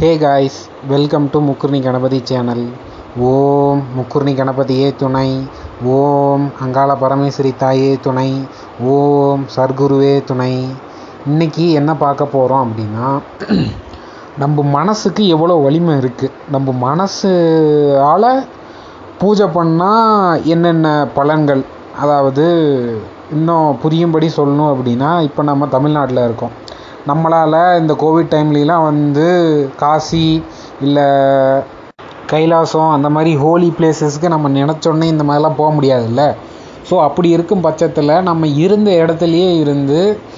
hey guys welcome to Mukkurni Ganapathi channel ஓம் முக்குர்ணி கணபதியே துணை ஓம் அங்காள பரமேஸ்வரி தாயே துணை ஓம் சர்க்குருவே துணை இன்னைக்கு என்ன பார்க்க போகிறோம் அப்படின்னா நம்ம மனசுக்கு எவ்வளோ வலிமை இருக்குது நம்ம மனசால் பூஜை பண்ணால் என்னென்ன பலன்கள் அதாவது இன்னும் புரியும்படி சொல்லணும் அப்படின்னா இப்போ நம்ம தமிழ்நாட்டில் இருக்கோம் நம்மளால் இந்த கோவிட் டைம்லலாம் வந்து காசி இல்லை கைலாசம் அந்த மாதிரி ஹோலி பிளேசஸ்க்கு நம்ம நினச்சோன்னே இந்த மாதிரிலாம் போக முடியாதுல்ல ஸோ அப்படி இருக்கும் பட்சத்தில் நம்ம இருந்த இடத்துலையே இருந்து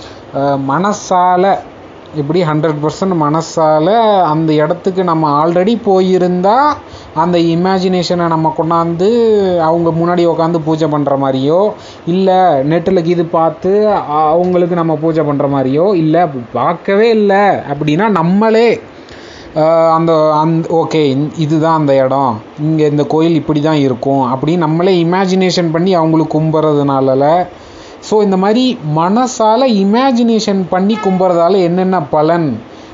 மனசால் எப்படி ஹண்ட்ரட் பர்சன்ட் மனசால் அந்த இடத்துக்கு நம்ம ஆல்ரெடி போயிருந்தால் அந்த இமேஜினேஷனை நம்ம கொண்டாந்து அவங்க முன்னாடி உட்காந்து பூஜை பண்ணுற மாதிரியோ இல்லை நெட்டில் இது பார்த்து அவங்களுக்கு நம்ம பூஜை பண்ணுற மாதிரியோ இல்லை பார்க்கவே இல்லை அப்படின்னா நம்மளே அந்த அந் ஓகே இதுதான் அந்த இடம் இங்கே இந்த கோயில் இப்படி தான் இருக்கும் அப்படின்னு நம்மளே இமேஜினேஷன் பண்ணி அவங்களுக்கு கும்புறதுனால ஸோ இந்த மாதிரி மனசால் இமேஜினேஷன் பண்ணி கும்புறதால என்னென்ன பலன்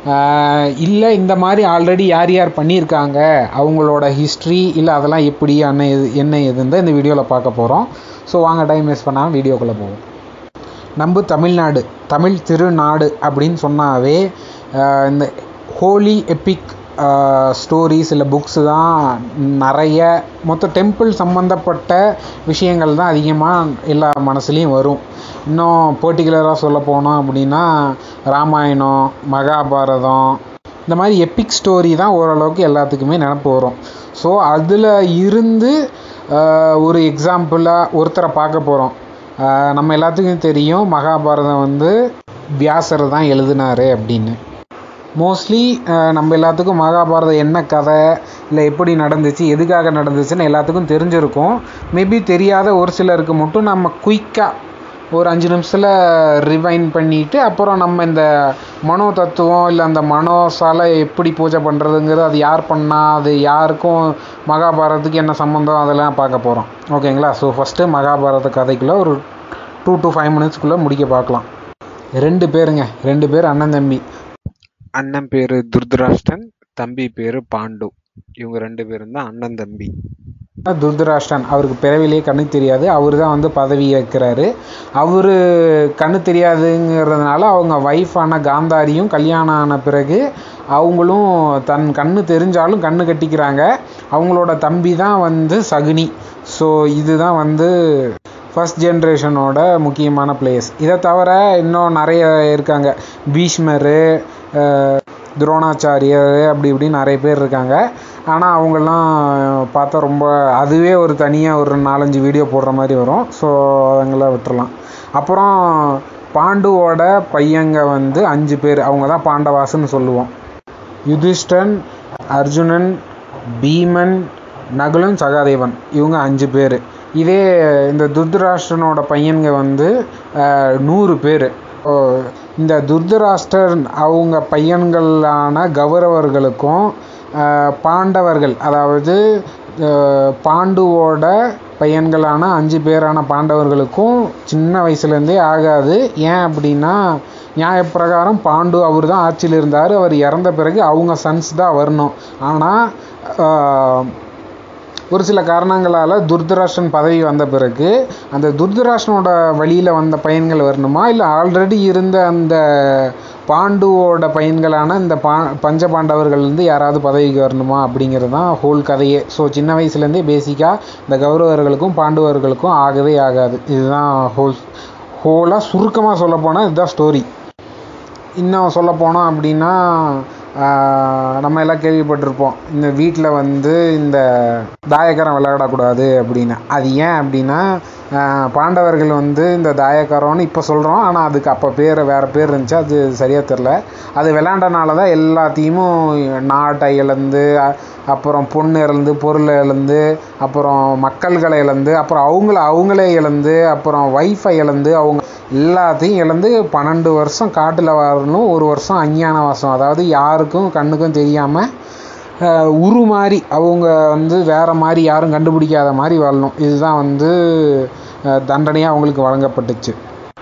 இல்லை இந்த மாதிரி ஆல்ரெடி யார் யார் பண்ணியிருக்காங்க அவங்களோட ஹிஸ்ட்ரி இல்லை அதெல்லாம் எப்படி என்ன எது என்ன எதுன்னு தான் இந்த வீடியோவில் பார்க்க போகிறோம் ஸோ வாங்க டைம் வேஸ்ட் பண்ணாமல் வீடியோக்குள்ளே போவோம் நம்ம தமிழ்நாடு தமிழ் திருநாடு அப்படின்னு சொன்னாவே இந்த ஹோலி எப்பிக் ஸ்டோரிஸ் இல்லை புக்ஸு தான் நிறைய மொத்த டெம்பிள் சம்மந்தப்பட்ட விஷயங்கள் தான் அதிகமாக எல்லா மனசுலேயும் வரும் இன்னும் பர்டிகுலராக சொல்ல போனோம் அப்படின்னா ராமாயணம் மகாபாரதம் இந்த மாதிரி எப்பிக் ஸ்டோரி தான் ஓரளவுக்கு எல்லாத்துக்குமே நினப்பு வரும் ஸோ அதில் இருந்து ஒரு எக்ஸாம்பிளாக ஒருத்தரை பார்க்க போகிறோம் நம்ம எல்லாத்துக்கும் தெரியும் மகாபாரதம் வந்து வியாசர் தான் எழுதினார் அப்படின்னு மோஸ்ட்லி நம்ம எல்லாத்துக்கும் மகாபாரதம் என்ன கதை இல்லை எப்படி நடந்துச்சு எதுக்காக நடந்துச்சுன்னு எல்லாத்துக்கும் தெரிஞ்சிருக்கும் மேபி தெரியாத ஒரு சிலருக்கு மட்டும் நம்ம குயிக்காக ஒரு அஞ்சு நிமிஷத்தில் ரிவைன் பண்ணிவிட்டு அப்புறம் நம்ம இந்த மனோ தத்துவம் இல்லை அந்த மனோசால எப்படி பூஜை பண்ணுறதுங்கிறது அது யார் பண்ணால் அது யாருக்கும் மகாபாரதத்துக்கு என்ன சம்மந்தம் அதெல்லாம் பார்க்க போகிறோம் ஓகேங்களா ஸோ ஃபஸ்ட்டு மகாபாரத கதைக்குள்ளே ஒரு டூ டு ஃபைவ் மினிட்ஸ்க்குள்ளே முடிக்க பார்க்கலாம் ரெண்டு பேருங்க ரெண்டு பேர் அண்ணன் தம்பி அண்ணன் பேர் துர்தராஷ்டன் தம்பி பேர் பாண்டு இவங்க ரெண்டு பேரும் தான் அண்ணன் தம்பி துர்தராஷ்டன் அவருக்கு பிறவிலேயே கண்ணு தெரியாது அவர் தான் வந்து பதவி ஏற்கிறாரு அவர் கண்ணு தெரியாதுங்கிறதுனால அவங்க ஒய்ஃபான காந்தாரியும் கல்யாணம் ஆன பிறகு அவங்களும் தன் கண்ணு தெரிஞ்சாலும் கண்ணு கட்டிக்கிறாங்க அவங்களோட தம்பி தான் வந்து சகுனி ஸோ இதுதான் வந்து ஃபஸ்ட் ஜென்ரேஷனோட முக்கியமான பிளேஸ் இதை தவிர இன்னும் நிறைய இருக்காங்க பீஷ்மர் துரோணாச்சாரியர் அப்படி இப்படி நிறைய பேர் இருக்காங்க ஆனால் அவங்கெல்லாம் பார்த்தா ரொம்ப அதுவே ஒரு தனியாக ஒரு நாலஞ்சு வீடியோ போடுற மாதிரி வரும் ஸோ அவங்கள விட்டுறலாம் அப்புறம் பாண்டுவோட பையங்க வந்து அஞ்சு பேர் அவங்க தான் பாண்டவாசுன்னு சொல்லுவோம் யுதிஷ்டன் அர்ஜுனன் பீமன் நகுலன் சகாதேவன் இவங்க அஞ்சு பேர் இதே இந்த துர்தராஷ்டனோட பையன்க வந்து நூறு பேர் இந்த துர்தராஷ்டர் அவங்க பையன்களான கௌரவர்களுக்கும் பாண்டவர்கள் அதாவது பாண்டுவோட பையன்களான அஞ்சு பேரான பாண்டவர்களுக்கும் சின்ன வயசுலேருந்தே ஆகாது ஏன் அப்படின்னா நியாயப்பிரகாரம் பாண்டு அவர் தான் ஆட்சியில் இருந்தார் அவர் இறந்த பிறகு அவங்க சன்ஸ் தான் வரணும் ஆனால் ஒரு சில காரணங்களால் துர்தராஷ்டன் பதவி வந்த பிறகு அந்த துர்தராஷ்டனோட வழியில் வந்த பையன்கள் வரணுமா இல்லை ஆல்ரெடி இருந்த அந்த பாண்டுவோட பையன்களான இந்த பா பஞ்ச பாண்டவர்கள்லேருந்து யாராவது பதவிக்கு வரணுமா அப்படிங்கிறது தான் ஹோல் கதையே ஸோ சின்ன வயசுலேருந்தே பேசிக்காக இந்த கௌரவர்களுக்கும் பாண்டுவர்களுக்கும் ஆகவே ஆகாது இதுதான் ஹோல் ஹோலாக சுருக்கமாக சொல்ல போனால் இதுதான் ஸ்டோரி இன்னும் சொல்ல போனோம் அப்படின்னா நம்ம எல்லாம் கேள்விப்பட்டிருப்போம் இந்த வீட்டில் வந்து இந்த தாயக்கரம் விளையாடக்கூடாது அப்படின்னு அது ஏன் அப்படின்னா பாண்டவர்கள் வந்து இந்த தாயக்கரம்னு இப்போ சொல்கிறோம் ஆனால் அதுக்கு அப்போ பேர் வேறு பேர் இருந்துச்சு அது சரியாக தெரில அது விளையாண்டனால தான் எல்லாத்தையும் நாட்டை இழந்து அப்புறம் பொண்ணு இழந்து பொருளை இழந்து அப்புறம் மக்கள்களை இழந்து அப்புறம் அவங்கள அவங்களே இழந்து அப்புறம் ஒய்ஃபை இழந்து அவங்க எல்லாத்தையும் இழந்து பன்னெண்டு வருஷம் காட்டில் வரணும் ஒரு வருஷம் அஞ்ஞான வாசம் அதாவது யாருக்கும் கண்ணுக்கும் தெரியாமல் உரு மாதிரி அவங்க வந்து வேறு மாதிரி யாரும் கண்டுபிடிக்காத மாதிரி வாழணும் இதுதான் வந்து தண்டனையாக அவங்களுக்கு வழங்கப்பட்டுச்சு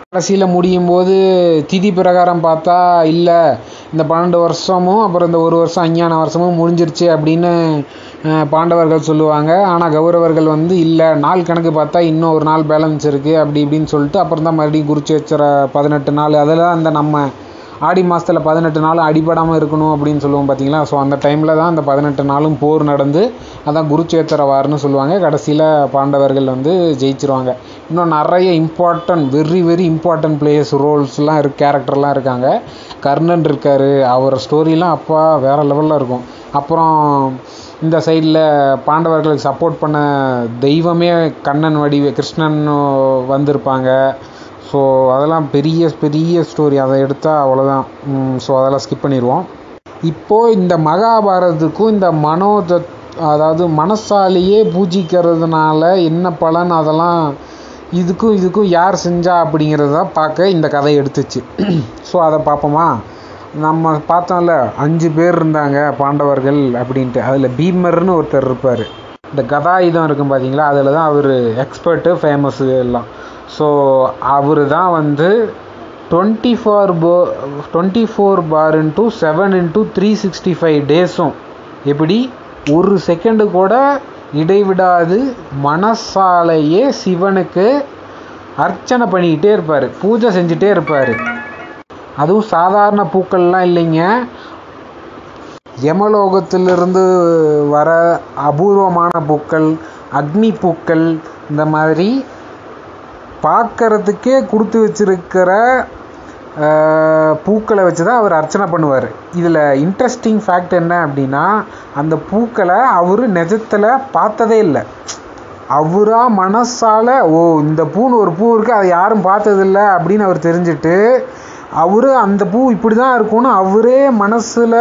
கடைசியில் முடியும் போது திதி பிரகாரம் பார்த்தா இல்லை இந்த பன்னெண்டு வருஷமும் அப்புறம் இந்த ஒரு வருஷம் அஞ்ஞான வருஷமும் முடிஞ்சிருச்சு அப்படின்னு அஹ், பாண்டவர்கள் சொல்லுவாங்க ஆனால் கௌரவர்கள் வந்து இல்லை நாள் கணக்கு பார்த்தா இன்னும் ஒரு நாள் பேலன்ஸ் இருக்குது அப்படி இப்படின்னு சொல்லிட்டு அப்புறம் தான் மறுபடியும் குருச்சேச்சர பதினெட்டு நாள் அதெல்லாம் அந்த நம்ம ஆடி மாதத்தில் பதினெட்டு நாள் அடிபடாமல் இருக்கணும் அப்படின்னு சொல்லுவோம் பார்த்தீங்களா ஸோ அந்த டைமில் தான் அந்த பதினெட்டு நாளும் போர் நடந்து அதான் குருச்சேத்திர வார்னு சொல்லுவாங்க கடைசியில் பாண்டவர்கள் வந்து ஜெயிச்சிருவாங்க இன்னும் நிறைய important very very important players ரோல்ஸ்லாம் இருக்கு கேரக்டர்லாம் இருக்காங்க கர்ணன் இருக்கார் அவர் ஸ்டோரிலாம் அப்பா வேறு லெவலில் இருக்கும் அப்புறம் இந்த சைடில் பாண்டவர்களுக்கு சப்போர்ட் பண்ண தெய்வமே கண்ணன் வடிவ கிருஷ்ணன் வந்திருப்பாங்க ஸோ அதெல்லாம் பெரிய பெரிய ஸ்டோரி அதை எடுத்தால் அவ்வளோதான் ஸோ அதெல்லாம் ஸ்கிப் பண்ணிடுவோம் இப்போது இந்த மகாபாரதத்துக்கும் இந்த மனோ தத் அதாவது மனசாலேயே பூஜிக்கிறதுனால என்ன பலன் அதெல்லாம் இதுக்கும் இதுக்கும் யார் செஞ்சா அப்படிங்கிறத பார்க்க இந்த கதை எடுத்துச்சு ஸோ அதை பார்ப்போமா நம்ம பார்த்தோம்ல அஞ்சு பேர் இருந்தாங்க பாண்டவர்கள் அப்படின்ட்டு அதில் பீமர்னு ஒருத்தர் இருப்பார் இந்த கதாயுதம் இருக்கும் பார்த்தீங்களா அதில் தான் அவர் எக்ஸ்பர்ட்டு ஃபேமஸ்ஸு எல்லாம் ஸோ அவர் தான் வந்து டுவெண்ட்டி ஃபோர் போ twenty four four into seven into three sixty five டேஸும் எப்படி ஒரு செகண்டு கூட இடைவிடாது மனசாலேயே சிவனுக்கு அர்ச்சனை பண்ணிக்கிட்டே இருப்பார் பூஜை செஞ்சுட்டே இருப்பார் அதுவும் சாதாரண பூக்கள்லாம் இல்லைங்க யமலோகத்திலிருந்து வர அபூர்வமான பூக்கள் அக்னி பூக்கள் இந்த மாதிரி பார்க்கறதுக்கே கொடுத்து வச்சிருக்கிற அஹ், பூக்களை வச்சு தான் அவர் அர்ச்சனை பண்ணுவார் இதில் இன்ட்ரெஸ்டிங் ஃபேக்ட் என்ன அப்படின்னா அந்த பூக்களை அவர் நிஜத்தில் பார்த்ததே இல்லை அவரா மனசால் ஓ இந்த பூன்னு ஒரு பூ இருக்குது அதை யாரும் பார்த்ததில்ல அப்படின்னு அவர் தெரிஞ்சுட்டு அவர் அந்த பூ இப்படி தான் இருக்கும்னு அவரே மனசில்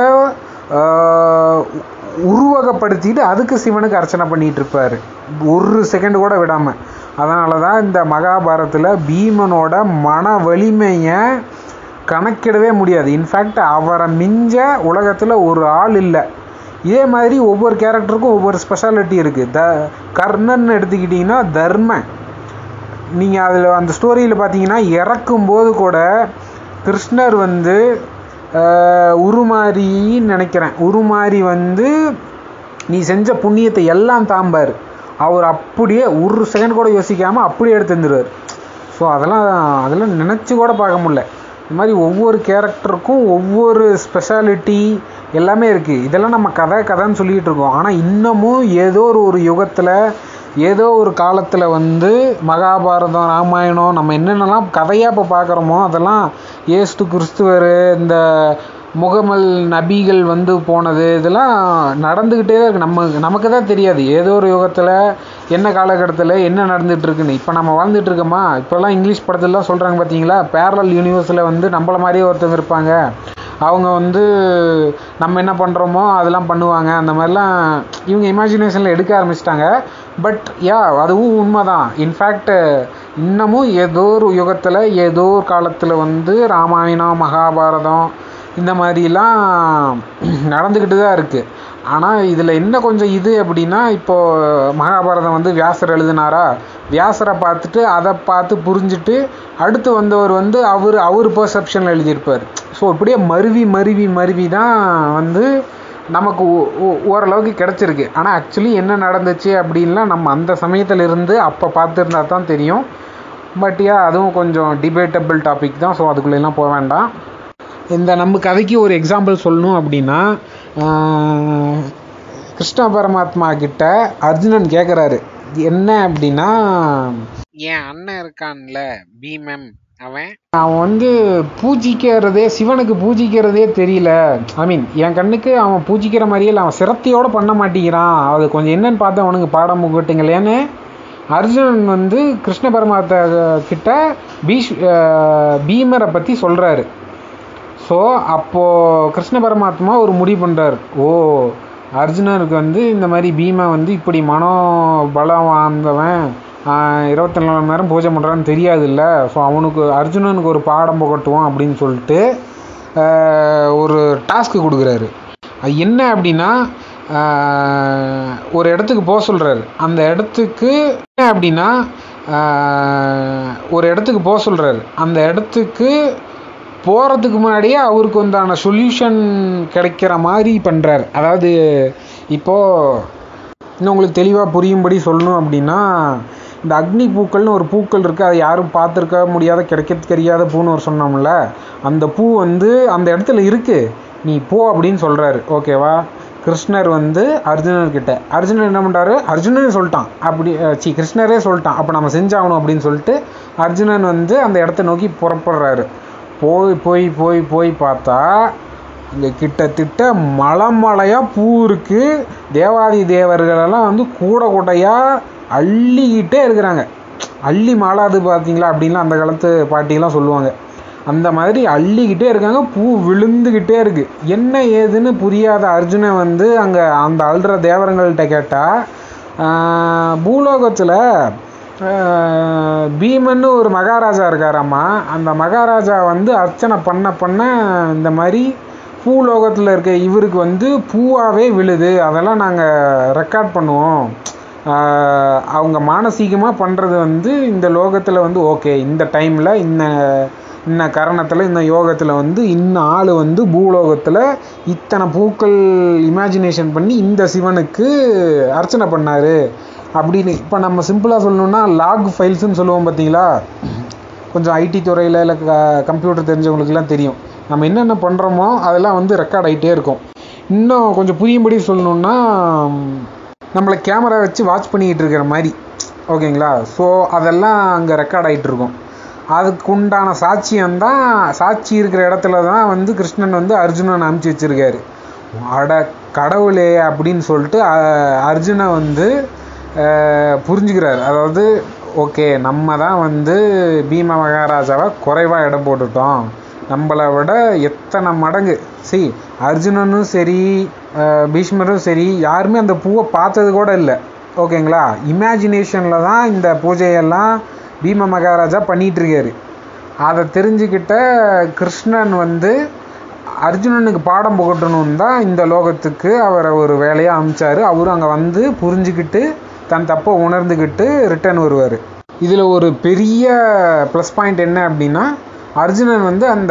உருவகப்படுத்திட்டு அதுக்கு சிவனுக்கு அர்ச்சனை பண்ணிட்டு இருப்பார் ஒரு செகண்ட் கூட விடாமல் அதனால தான் இந்த மகாபாரதத்தில் பீமனோட மன வலிமையை கணக்கிடவே முடியாது இன்ஃபேக்ட் அவரை மிஞ்ச உலகத்தில் ஒரு ஆள் இல்லை இதே மாதிரி ஒவ்வொரு கேரக்டருக்கும் ஒவ்வொரு ஸ்பெஷாலிட்டி இருக்குது த கர்ணன் எடுத்துக்கிட்டிங்கன்னா தர்மன் நீங்கள் அதில் அந்த ஸ்டோரியில் பார்த்தீங்கன்னா இறக்கும்போது கூட கிருஷ்ணர் வந்து ஆஹ், உருமாறின்னு நினைக்கிறேன் உருமாறி வந்து நீ செஞ்ச புண்ணியத்தை எல்லாம் தாம்பார் அவர் அப்படியே ஒரு செகண்ட் கூட யோசிக்காமல் அப்படியே எடுத்து வந்துடுவார் ஸோ அதெல்லாம் அதெல்லாம் நினச்சி கூட பார்க்க முடியல இந்த மாதிரி ஒவ்வொரு கேரக்டருக்கும் ஒவ்வொரு ஸ்பெஷாலிட்டி எல்லாமே இருக்குது இதெல்லாம் நம்ம கதை கதைன்னு சொல்லிகிட்டு இருக்கோம் ஆனால் இன்னமும் ஏதோ ஒரு ஒரு யுகத்தில் ஏதோ ஒரு காலத்தில் வந்து மகாபாரதம் ராமாயணம் நம்ம என்னென்னலாம் கதையாக இப்போ பார்க்குறோமோ அதெல்லாம் ஏஸ்து கிறிஸ்துவர் இந்த முகமல் நபிகள் வந்து போனது இதெல்லாம் நடந்துக்கிட்டே தான் இருக்குது நம்ம நமக்கு தான் தெரியாது ஏதோ ஒரு யுகத்தில் என்ன காலகட்டத்தில் என்ன நடந்துட்டு இருக்குன்னு இப்போ நம்ம வாழ்ந்துட்டு இருக்கோமா இப்போல்லாம் இங்கிலீஷ் படத்துலலாம் சொல்கிறாங்க பார்த்தீங்களா பேரலல் யூனிவர்ஸில் வந்து நம்மள மாதிரியே ஒருத்தவங்க இருப்பாங்க அவங்க வந்து நம்ம என்ன பண்ணுறோமோ அதெல்லாம் பண்ணுவாங்க அந்த மாதிரிலாம் இவங்க இமேஜினேஷனில் எடுக்க ஆரம்பிச்சிட்டாங்க பட் யா அதுவும் உண்மைதான் இன்ஃபேக்ட் இன்னமும் ஏதோ ஒரு யுகத்தில் ஏதோ ஒரு காலத்தில் வந்து ராமாயணம் மகாபாரதம் இந்த மாதிரிலாம் நடந்துக்கிட்டு தான் இருக்குது ஆனால் இதில் என்ன கொஞ்சம் இது அப்படின்னா இப்போது மகாபாரதம் வந்து வியாசர் எழுதினாரா வியாசரை பார்த்துட்டு அதை பார்த்து புரிஞ்சுட்டு அடுத்து வந்தவர் வந்து அவர் அவர் பெர்செப்ஷனில் எழுதியிருப்பார் ஸோ இப்படியே மருவி மருவி மருவி தான் வந்து நமக்கு ஓ- ஓ- ஓரளவுக்கு கிடச்சிருக்கு ஆனால் ஆக்சுவலி என்ன நடந்துச்சு அப்படின்லாம் நம்ம அந்த சமயத்தில் இருந்து அப்போ பார்த்துருந்தா தான் தெரியும் பட் யா அதுவும் கொஞ்சம் டிபேட்டபிள் டாபிக் தான் ஸோ அதுக்குள்ளெல்லாம் போக வேண்டாம் இந்த நம்ம கதைக்கு ஒரு எக்ஸாம்பிள் சொல்லணும் அப்படின்னா ஆஹ், கிருஷ்ண பரமாத்மா கிட்ட அர்ஜுனன் கேட்குறாரு என்ன அப்படின்னா என் அண்ணன் இருக்கான்ல பீமன் அவன் அவன் வந்து பூஜிக்கிறதே சிவனுக்கு பூஜிக்கிறதே தெரியல ஐ மீன் என் கண்ணுக்கு அவன் பூஜிக்கிற மாதிரியே இல்லை அவன் சிரத்தையோடு பண்ண மாட்டேங்கிறான் அது கொஞ்சம் என்னன்னு பார்த்து அவனுக்கு பாடம் முகட்டுங்களேன்னு அர்ஜுனன் வந்து கிருஷ்ண பரமாத்மா கிட்ட பீஷ் ஆஹ், பீமரை பற்றி சொல்கிறாரு ஸோ அப்போது கிருஷ்ண பரமாத்மா ஒரு முடிவு பண்ணுறார் ஓ அர்ஜுனனுக்கு வந்து இந்த மாதிரி பீமா வந்து இப்படி மனோ பலம் வாழ்ந்தவன் இருபத்தி நாலு மணி நேரம் பூஜை பண்ணுறான்னு தெரியாதுல்ல ஸோ அவனுக்கு அர்ஜுனனுக்கு ஒரு பாடம் புகட்டுவோம் அப்படின்னு சொல்லிட்டு ஆஹ், ஒரு டாஸ்க்கு கொடுக்குறாரு அது என்ன அப்படின்னா ஆஹ், ஒரு இடத்துக்கு போக சொல்கிறாரு அந்த இடத்துக்கு என்ன அப்படின்னா ஆஹ், ஒரு இடத்துக்கு போக சொல்கிறாரு அந்த இடத்துக்கு போகிறதுக்கு முன்னாடியே அவருக்கு உண்டான சொல்யூஷன் கிடைக்கிற மாதிரி பண்ணுறாரு அதாவது இப்போது இன்னும் உங்களுக்கு தெளிவாக புரியும்படி சொல்லணும் அப்படின்னா இந்த அக்னி பூக்கள்னு ஒரு பூக்கள் இருக்குது அதை யாரும் பார்த்துருக்க முடியாத கிடைக்க தெரியாத பூன்னு ஒரு சொன்னோம்ல அந்த பூ வந்து அந்த இடத்துல இருக்குது நீ போ அப்படின்னு சொல்கிறாரு ஓகேவா கிருஷ்ணர் வந்து அர்ஜுனர்கிட்ட அர்ஜுனன் என்ன பண்ணுறாரு அர்ஜுனன் சொல்லிட்டான் அப்படி அஹ், சி கிருஷ்ணரே சொல்லிட்டான் அப்போ நம்ம செஞ்சாகணும் அப்படின்னு சொல்லிட்டு அர்ஜுனன் வந்து அந்த இடத்த நோக்கி புறப்படுறாரு போய் போய் போய் போய் பார்த்தா இங்கே கிட்டத்தட்ட மலை மலையாக பூ இருக்குது தேவாதி தேவர்களெல்லாம் வந்து கூட கூட்டையாக அள்ளிக்கிட்டே இருக்கிறாங்க அள்ளி மாளாது பார்த்தீங்களா அப்படின்லாம் அந்த காலத்து பாட்டிலாம் சொல்லுவாங்க அந்த மாதிரி அள்ளிக்கிட்டே இருக்காங்க பூ விழுந்துக்கிட்டே இருக்கு என்ன ஏதுன்னு புரியாத அர்ஜுனன் வந்து அங்கே அந்த அழுற தேவரங்கள்கிட்ட கேட்டால் பூலோகத்தில் பீமன்னு ஒரு மகாராஜா இருக்காராம்மா அந்த மகாராஜா வந்து அர்ச்சனை பண்ண பண்ண இந்த மாதிரி பூலோகத்தில் இருக்க இவருக்கு வந்து பூவாகவே விழுது அதெல்லாம் நாங்கள் ரெக்கார்ட் பண்ணுவோம் ஆஹ் அவங்க மானசீகமாக பண்ணுறது வந்து இந்த லோகத்தில் வந்து ஓகே இந்த டைமில் இன்ன இன்ன கரணத்தில் இந்த யோகத்தில் வந்து இன்ன ஆள் வந்து பூலோகத்தில் இத்தனை பூக்கள் இமேஜினேஷன் பண்ணி இந்த சிவனுக்கு அர்ச்சனை பண்ணார் அப்படின்னு இப்போ நம்ம சிம்பிளாக சொல்லணும்னா லாக் ஃபைல்ஸ்னு சொல்லுவோம் பார்த்தீங்களா கொஞ்சம் ஐடி துறையில் இல்லை க கம்ப்யூட்டர் தெரிஞ்சவங்களுக்குலாம் தெரியும் நம்ம என்னென்ன பண்ணுறோமோ அதெல்லாம் வந்து ரெக்கார்ட் ஆகிட்டே இருக்கும் இன்னும் கொஞ்சம் புரியும்படி சொல்லணுன்னா நம்மளை கேமரா வச்சு வாட்ச் பண்ணிக்கிட்டு இருக்கிற மாதிரி ஓகேங்களா ஸோ அதெல்லாம் அங்கே ரெக்கார்ட் ஆகிட்டு இருக்கும் அதுக்கு உண்டான சாட்சியம் தான் சாட்சி இருக்கிற இடத்துல தான் வந்து கிருஷ்ணன் வந்து அர்ஜுனன் அனுப்பிச்சி வச்சிருக்காரு அட கடவுளே அப்படின்னு சொல்லிட்டு அஹ், அர்ஜுனை வந்து அஹ், புரிஞ்சுக்கிறாரு அதாவது ஓகே நம்ம தான் வந்து பீம மகாராஜாவை குறைவாக இடம் போட்டுட்டோம் நம்மளை விட எத்தனை மடங்கு சரி அர்ஜுனனும் சரி அஹ், பீஷ்மரும் சரி யாருமே அந்த பூவை பார்த்தது கூட இல்லை ஓகேங்களா இமேஜினேஷனில் தான் இந்த பூஜையெல்லாம் பீம மகாராஜா பண்ணிட்டு இருக்காரு அதை தெரிஞ்சுக்கிட்ட கிருஷ்ணன் வந்து அர்ஜுனனுக்கு பாடம் புகட்டணும் தான் இந்த லோகத்துக்கு அவரை ஒரு வேலையாக அமிச்சாரு அவரும் அங்கே வந்து புரிஞ்சுக்கிட்டு தன் தப்பை உணர்ந்துக்கிட்டு ரிட்டர்ன் வருவார் இதில் ஒரு பெரிய ப்ளஸ் பாயிண்ட் என்ன அப்படின்னா அர்ஜுனன் வந்து அந்த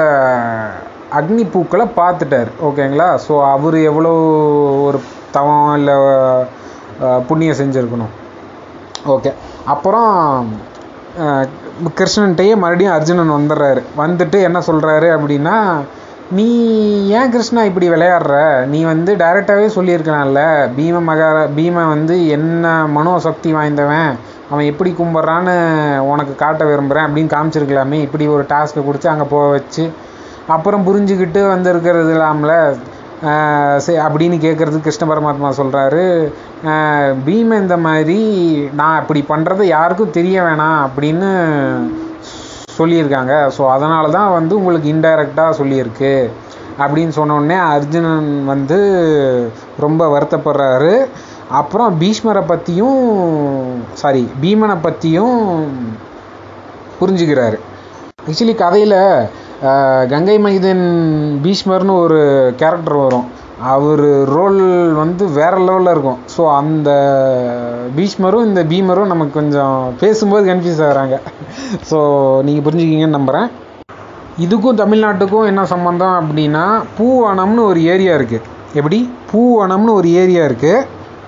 அக்னி பூக்களை பார்த்துட்டார் ஓகேங்களா ஸோ அவர் எவ்வளோ ஒரு தவம் இல்லை புண்ணியம் செஞ்சுருக்கணும் ஓகே அப்புறம் அஹ், கிருஷ்ணன்கிட்டயே மறுபடியும் அர்ஜுனன் வந்துடுறாரு வந்துட்டு என்ன சொல்கிறாரு அப்படின்னா நீ ஏன் கிருஷ்ணா இப்படி விளையாடுற நீ வந்து டைரெக்டாகவே சொல்லியிருக்கலாம்ல பீம மகாரா பீம வந்து என்ன மனோசக்தி வாய்ந்தவன் அவன் எப்படி கும்பிட்றான்னு உனக்கு காட்ட விரும்புகிறேன் அப்படின்னு காமிச்சிருக்கலாமே இப்படி ஒரு டாஸ்க்கை கொடுத்து அங்கே போக வச்சு அப்புறம் புரிஞ்சுக்கிட்டு வந்திருக்கிறது இல்லாமல ஆஹ் சரி அப்படின்னு கேட்குறதுக்கு கிருஷ்ண பரமாத்மா சொல்கிறாரு பீம இந்த மாதிரி நான் இப்படி பண்ணுறது யாருக்கும் தெரிய வேணாம் அப்படின்னு சொல்லியிருக்காங்க ஸோ அதனால தான் வந்து உங்களுக்கு இன்டைரக்டாக சொல்லியிருக்கு அப்படின்னு சொன்ன உடனே அர்ஜுனன் வந்து ரொம்ப வருத்தப்படுறாரு அப்புறம் பீஷ்மரை பற்றியும் சாரி பீமனை பற்றியும் புரிஞ்சுக்கிறாரு ஆக்சுவலி கதையில் கங்கை மைதன் பீஷ்மர்னு ஒரு கேரக்டர் வரும் அவர் ரோல் வந்து வேற லெவலில் இருக்கும் ஸோ அந்த பீஷ்மரும் இந்த பீமரும் நமக்கு கொஞ்சம் பேசும்போது கன்ஃபியூஸ் ஆகிறாங்க ஸோ நீங்கள் புரிஞ்சுக்கிங்கன்னு நம்புகிறேன் இதுக்கும் தமிழ்நாட்டுக்கும் என்ன சம்மந்தம் அப்படின்னா பூவனம்னு ஒரு ஏரியா இருக்குது எப்படி பூவனம்னு ஒரு ஏரியா இருக்குது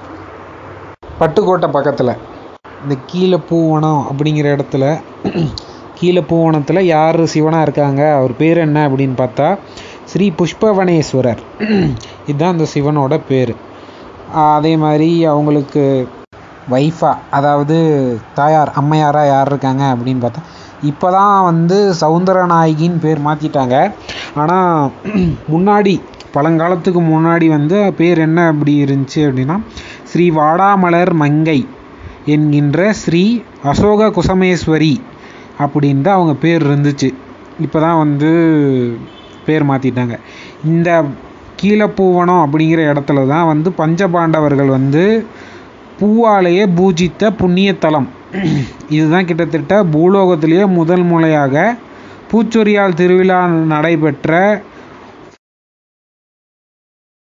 பட்டுக்கோட்டை பக்கத்தில் இந்த கீழே பூவனம் அப்படிங்கிற இடத்துல கீழே பூவனத்தில் யார் சிவனாக இருக்காங்க அவர் பேர் என்ன அப்படின்னு பார்த்தா ஸ்ரீ புஷ்பவனேஸ்வரர் இதுதான் அந்த சிவனோட பேர் அதே மாதிரி அவங்களுக்கு வைஃபா அதாவது தாயார் அம்மையாராக யார் இருக்காங்க அப்படின்னு பார்த்தா இப்போ தான் வந்து சவுந்தரநாயகின்னு பேர் மாற்றிட்டாங்க ஆனால் முன்னாடி பழங்காலத்துக்கு முன்னாடி வந்து பேர் என்ன அப்படி இருந்துச்சு அப்படின்னா ஸ்ரீ வாடாமலர் மங்கை என்கின்ற ஸ்ரீ அசோக குசமேஸ்வரி அப்படின்ட்டு அவங்க பேர் இருந்துச்சு இப்போ தான் வந்து பேர் மாற்றிட்டாங்க இந்த கீழப்பூவனம் அப்படிங்கிற இடத்துல தான் வந்து பஞ்சபாண்டவர்கள் வந்து பூவாலேயே பூஜித்த புண்ணியத்தலம் இதுதான் கிட்டத்தட்ட பூலோகத்திலேயே முதல் முறையாக பூச்சொரியால் திருவிழா நடைபெற்ற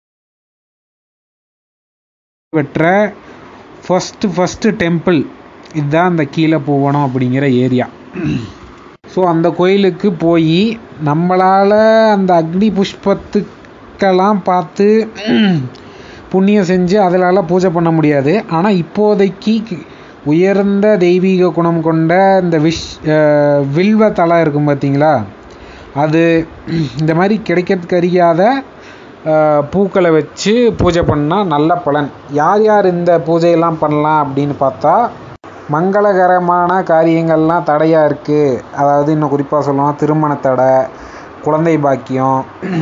பெற்ற ஃபஸ்ட்டு ஃபஸ்ட்டு டெம்பிள் இதுதான் அந்த கீழே பூவனம் அப்படிங்கிற ஏரியா ஸோ அந்த கோயிலுக்கு போய் நம்மளால் அந்த அக்னி புஷ்பத்துக்கெல்லாம் பார்த்து புண்ணியம் செஞ்சு அதிலால பூஜை பண்ண முடியாது ஆனால் இப்போதைக்கு உயர்ந்த தெய்வீக குணம் கொண்ட இந்த விஷ் அஹ் வில்வ தலை இருக்கும் பார்த்தீங்களா அது இந்த மாதிரி கிடைக்கிறதுக்கு அறியாத அஹ், பூக்களை வச்சு பூஜை பண்ணால் நல்ல பலன் யார் யார் இந்த பூஜையெல்லாம் பண்ணலாம் அப்படின்னு பார்த்தா மங்களகரமான காரியங்கள்லாம் தடையாக இருக்குது அதாவது இன்னும் குறிப்பாக சொல்லணும் திருமண தடை குழந்தை பாக்கியம்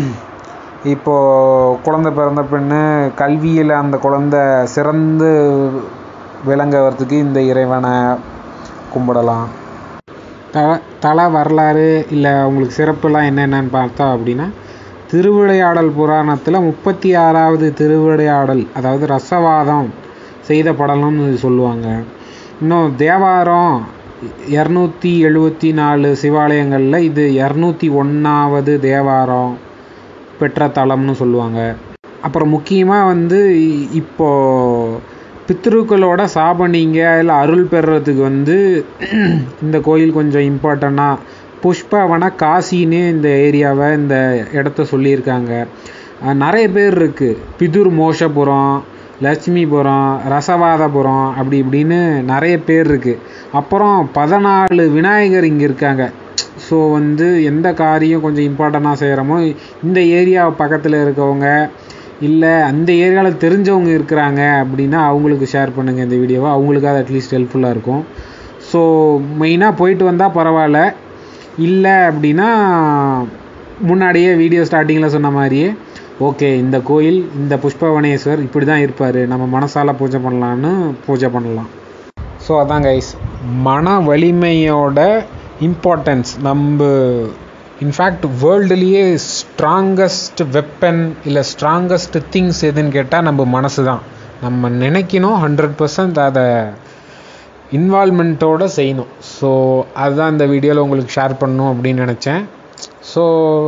இப்போது குழந்தை பிறந்த பெண்ணு கல்வியில் அந்த குழந்தை சிறந்து விளங்குறதுக்கு இந்த இறைவனை கும்பிடலாம் த தல வரலாறு இல்லை உங்களுக்கு சிறப்புலாம் என்னென்னு பார்த்தா அப்படின்னா திருவிளையாடல் புராணத்தில் முப்பத்தி ஆறாவது திருவிளையாடல் அதாவது ரசவாதம் செய்த படலம்னு சொல்லுவாங்க இன்னும் தேவாரம் இரநூத்தி எழுபத்தி நாலு சிவாலயங்களில் இது இரநூத்தி ஒன்றாவது தேவாரம் பெற்ற தலம்னு சொல்லுவாங்க அப்புறம் முக்கியமாக வந்து இ- இப்போ பித்ருக்களோட சாபனிங்க இல்லை அருள் பெறுறதுக்கு வந்து இந்த கோயில் கொஞ்சம் இம்பார்ட்டண்ட்டாக புஷ்பவன காசின்னு இந்த ஏரியாவை இந்த இடத்த சொல்லியிருக்காங்க அஹ் நிறைய பேர் இருக்குது பிதுர் மோஷபுரம் லட்சுமிபுரம் ரசவாதபுரம் அப்படி இப்படின்னு நிறைய பேர் இருக்குது அப்புறம் பதினாலு விநாயகர் இங்கே இருக்காங்க ஸோ வந்து எந்த காரியம் கொஞ்சம் இம்பார்ட்டண்ட்டாக செய்கிறோமோ இந்த ஏரியா பக்கத்தில் இருக்கவங்க இல்லை அந்த ஏரியாவில் தெரிஞ்சவங்க இருக்கிறாங்க அப்படின்னா அவங்களுக்கு ஷேர் பண்ணுங்கள் இந்த வீடியோவை அவங்களுக்கு அது அட்லீஸ்ட் ஹெல்ப்ஃபுல்லாக இருக்கும் ஸோ மெயினாக போயிட்டு வந்தால் பரவாயில்ல இல்லை அப்படின்னா முன்னாடியே வீடியோ ஸ்டார்டிங்கில் சொன்ன மாதிரியே ஓகே இந்த கோயில் இந்த புஷ்பவனேஸ்வர் இப்படி தான் இருப்பார் நம்ம மனசால பூஜை பண்ணலான்னு பூஜை பண்ணலாம் ஸோ அதான் கைஸ் மன வலிமையோட இம்பார்ட்டன்ஸ் நம்ம இன்ஃபேக்ட் வேர்ல்டுலேயே ஸ்ட்ராங்கஸ்ட் வெப்பன் இல்லை ஸ்ட்ராங்கஸ்ட் திங்ஸ் எதுன்னு கேட்டால் நம்ம மனசு தான் நம்ம நினைக்கணும் ஹண்ட்ரட் பர்சன்ட் அதை இன்வால்மெண்ட்டோட செய்யணும் ஸோ அதுதான் இந்த வீடியோவில் உங்களுக்கு ஷேர் பண்ணணும் அப்படின்னு நினச்சேன் ஸோ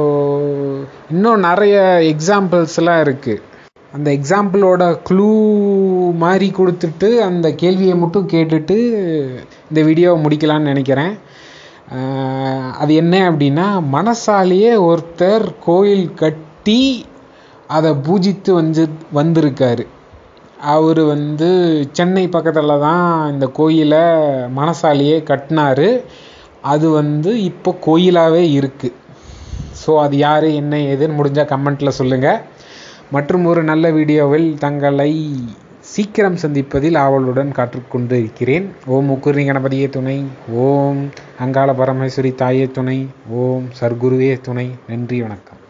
இன்னும் நிறைய எக்ஸாம்பிள்ஸ்லாம் இருக்குது அந்த எக்ஸாம்பிளோட க்ளூ மாதிரி கொடுத்துட்டு அந்த கேள்வியை மட்டும் கேட்டுட்டு இந்த வீடியோவை முடிக்கலான்னு நினைக்கிறேன் ஆஹ் அது என்ன அப்படின்னா மனசாலேயே ஒருத்தர் கோயில் கட்டி அதை பூஜித்து வந்து வந்திருக்காரு அவர் வந்து சென்னை பக்கத்தில் தான் இந்த கோயிலை மனசாலேயே கட்டினாரு அது வந்து இப்போ கோயிலாகவே இருக்குது ஸோ அது யார் என்ன ஏதுன்னு முடிஞ்சால் கமெண்ட்டில் சொல்லுங்கள் மற்றும் ஒரு நல்ல வீடியோவில் தங்களை சீக்கிரம் சந்திப்பதில் ஆவலுடன் காற்றுக்கொண்டு இருக்கிறேன் ஓம் முக்குரி கணபதியே துணை ஓம் அங்காள பரமேஸ்வரி தாயே துணை ஓம் சர்க்குருவே துணை நன்றி வணக்கம்